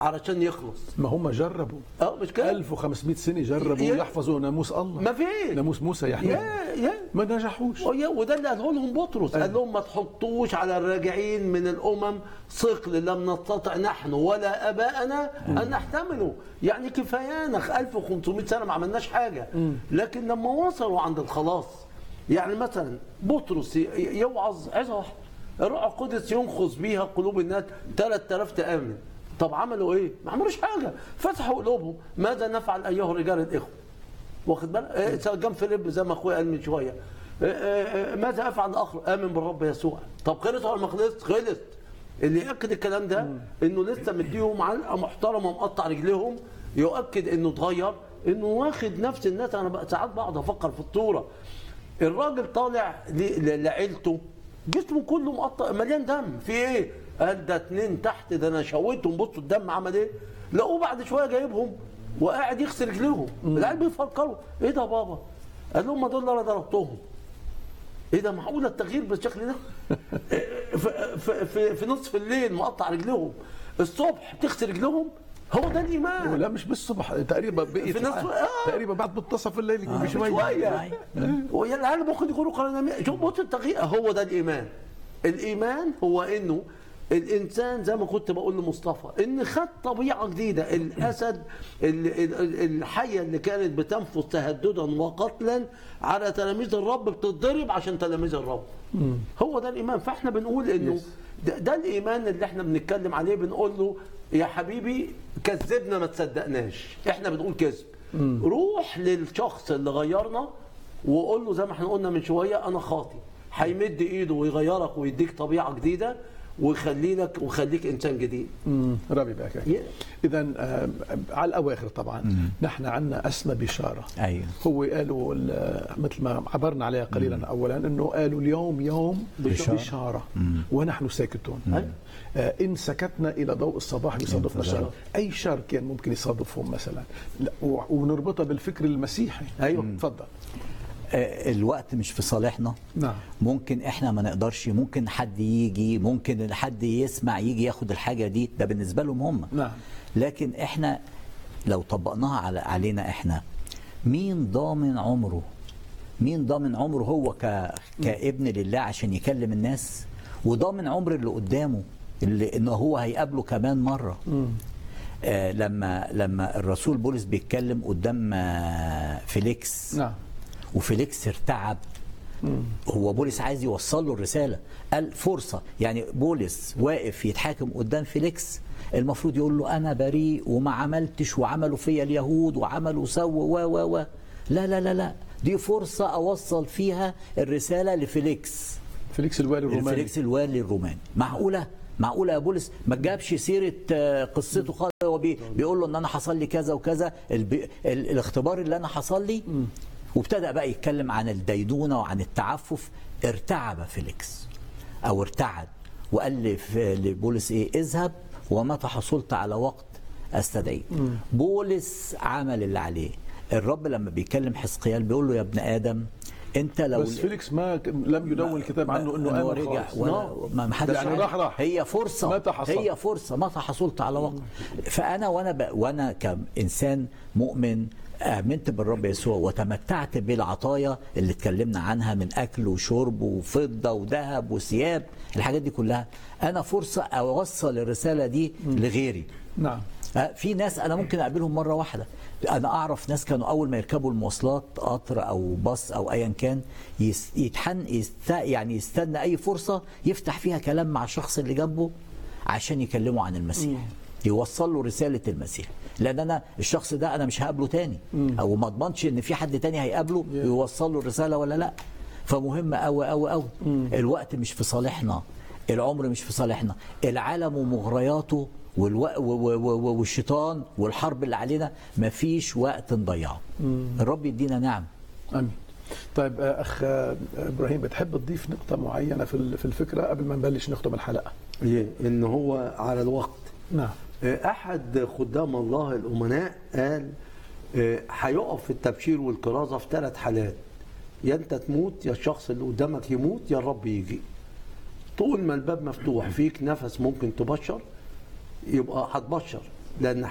علشان يخلص ما هم جربوا اه مش كده 1500 سنه جربوا يا- يحفظوا ناموس الله ما في ناموس موسى يا حبيبي يا يا ما نجحوش ويا- وده اللي قاله لهم بطرس أيوة. قال لهم ما تحطوش على الراجعين من الامم ثقل لم نستطع نحن ولا اباءنا ان نحتمله يعني كفايانا 1500 سنه ما عملناش حاجه لكن لما وصلوا عند الخلاص يعني مثلا بطرس ي- يوعظ عظه واحده الروح القدس ينخذ بيها قلوب الناس 3000 تامن طب عملوا ايه؟ ما عملوش حاجه فتحوا قلوبهم ماذا نفعل ايها الرجال الاخوه؟ واخد بالك إيه، سجان فيليب زي ما اخويا قال من شويه إيه، إيه، إيه، ماذا افعل الاخر امن بالرب يسوع طب خلص ولا ما خلص خلص اللي ياكد الكلام ده انه لسه مديهم علقه محترمه ومقطع رجليهم يؤكد انه اتغير انه واخد نفس الناس انا بقى ساعات بقعد افكر في الصوره الراجل طالع ل- ل- لعيلته جسمه كله مقطع مليان دم في ايه؟ قال ده اتنين تحت ده انا شويتهم بصوا الدم عمل ايه؟ لقوه بعد شويه جايبهم وقاعد يغسل رجليهم العيال بيفكروا ايه ده يا بابا؟ قال لهم ما دول اللي انا ضربتهم ايه ده معقوله التغيير بالشكل ده؟ في, في, في, في نصف الليل مقطع رجلهم الصبح تغسل رجلهم هو ده الايمان لا مش بالصبح تقريبا بقيت في نص- آه. تقريبا بعد منتصف الليل يكون بشويه شويه ويا العيال ممكن يكونوا قرنامية شوف بص التغيير هو ده الايمان الايمان هو انه الانسان زي ما كنت بقول لمصطفى ان خد طبيعه جديده الاسد ال- ال- ال- الحيه اللي كانت بتنفذ تهددا وقتلا على تلاميذ الرب بتتضرب عشان تلاميذ الرب هو ده الايمان فاحنا بنقول انه Yes. ده, ده الايمان اللي احنا بنتكلم عليه بنقول له يا حبيبي كذبنا ما تصدقناش احنا بنقول كذب روح للشخص اللي غيرنا وقول له زي ما احنا قلنا من شويه انا خاطي هيمد ايده ويغيرك ويديك طبيعه جديده ويخلي لك ويخليك انسان جديد مم، ربي بقى ي- اذا على الاواخر طبعا نحن عندنا اسمى بشاره ايوه هو قالوا ال- مثل ما عبرنا عليها قليلا اولا انه قالوا اليوم يوم بشارة. بشاره, ونحن ساكتون أيوة. آه، ان سكتنا الى ضوء الصباح يصادفنا انتظار. شر اي شر كان ممكن يصادفهم مثلا لا، و- ونربطها بالفكر المسيحي أيوة. تفضل آه، الوقت مش في صالحنا نعم ممكن احنا ما نقدرش ممكن حد يجي ممكن حد يسمع يجي ياخد الحاجه دي ده بالنسبه لهم هم نعم. لكن احنا لو طبقناها على علينا احنا مين ضامن عمره مين ضامن عمره هو ك... كابن لله عشان يكلم الناس وضامن عمر اللي قدامه اللي انه هو هيقابله كمان مره آه لما لما الرسول بولس بيتكلم قدام آه، فيليكس نعم وفيليكس ارتعب هو بولس عايز يوصل له الرساله قال فرصه يعني بولس واقف يتحاكم قدام فيليكس المفروض يقول له انا بريء وما عملتش وعملوا فيا اليهود وعملوا سووا و و و لا لا لا لا دي فرصه اوصل فيها الرساله لفيليكس فيليكس الوالي الروماني فيليكس الوالي الروماني معقوله معقوله يا بولس ما جابش سيره آه، قصته خالص هو بي بيقول له ان انا حصل لي كذا وكذا البي ال الاختبار اللي انا حصل لي وابتدى بقى يتكلم عن الديدونه وعن التعفف ارتعب فيليكس او ارتعد وقال لف- لبولس ايه اذهب ومتى حصلت على وقت استدعيك بولس عمل اللي عليه الرب لما بيكلم حزقيال بيقول له يا ابن ادم انت لو بس فيليكس ما ك- لم يدون الكتاب عنه انه إنه آمن رجع خالص. ولا نعم. ما ما حدش يعني عارف. راح راح هي فرصه متى حصل؟ هي فرصه متى حصلت على وقت فانا وانا ب... وانا كانسان مؤمن امنت بالرب يسوع وتمتعت بالعطايا اللي اتكلمنا عنها من اكل وشرب وفضه وذهب وثياب الحاجات دي كلها انا فرصه اوصل الرساله دي لغيري نعم آه، في ناس انا ممكن اقابلهم مره واحده انا اعرف ناس كانوا اول ما يركبوا المواصلات قطر او باص او ايا كان يس- يتحن يست يعني يستنى اي فرصه يفتح فيها كلام مع الشخص اللي جنبه عشان يكلمه عن المسيح يوصل له رساله المسيح لان انا الشخص ده انا مش هقابله تاني او ما اضمنش ان في حد تاني هيقابله يوصل له الرساله ولا لا فمهم قوي قوي قوي الوقت مش في صالحنا العمر مش في صالحنا العالم ومغرياته والو... و... و... و... والشيطان والحرب اللي علينا مفيش وقت نضيعه الرب يدينا نعم امين طيب آه، اخ آه، ابراهيم بتحب تضيف نقطه معينه في ال- في الفكره قبل ما نبلش نختم الحلقه إيه؟ ان هو على الوقت نعم احد خدام الله الامناء قال آه، هيقف في التبشير والكرازه في ثلاث حالات يا انت تموت يا الشخص اللي قدامك يموت يا الرب يجي طول ما الباب مفتوح فيك نفس ممكن تبشر يبقى هتبشر لان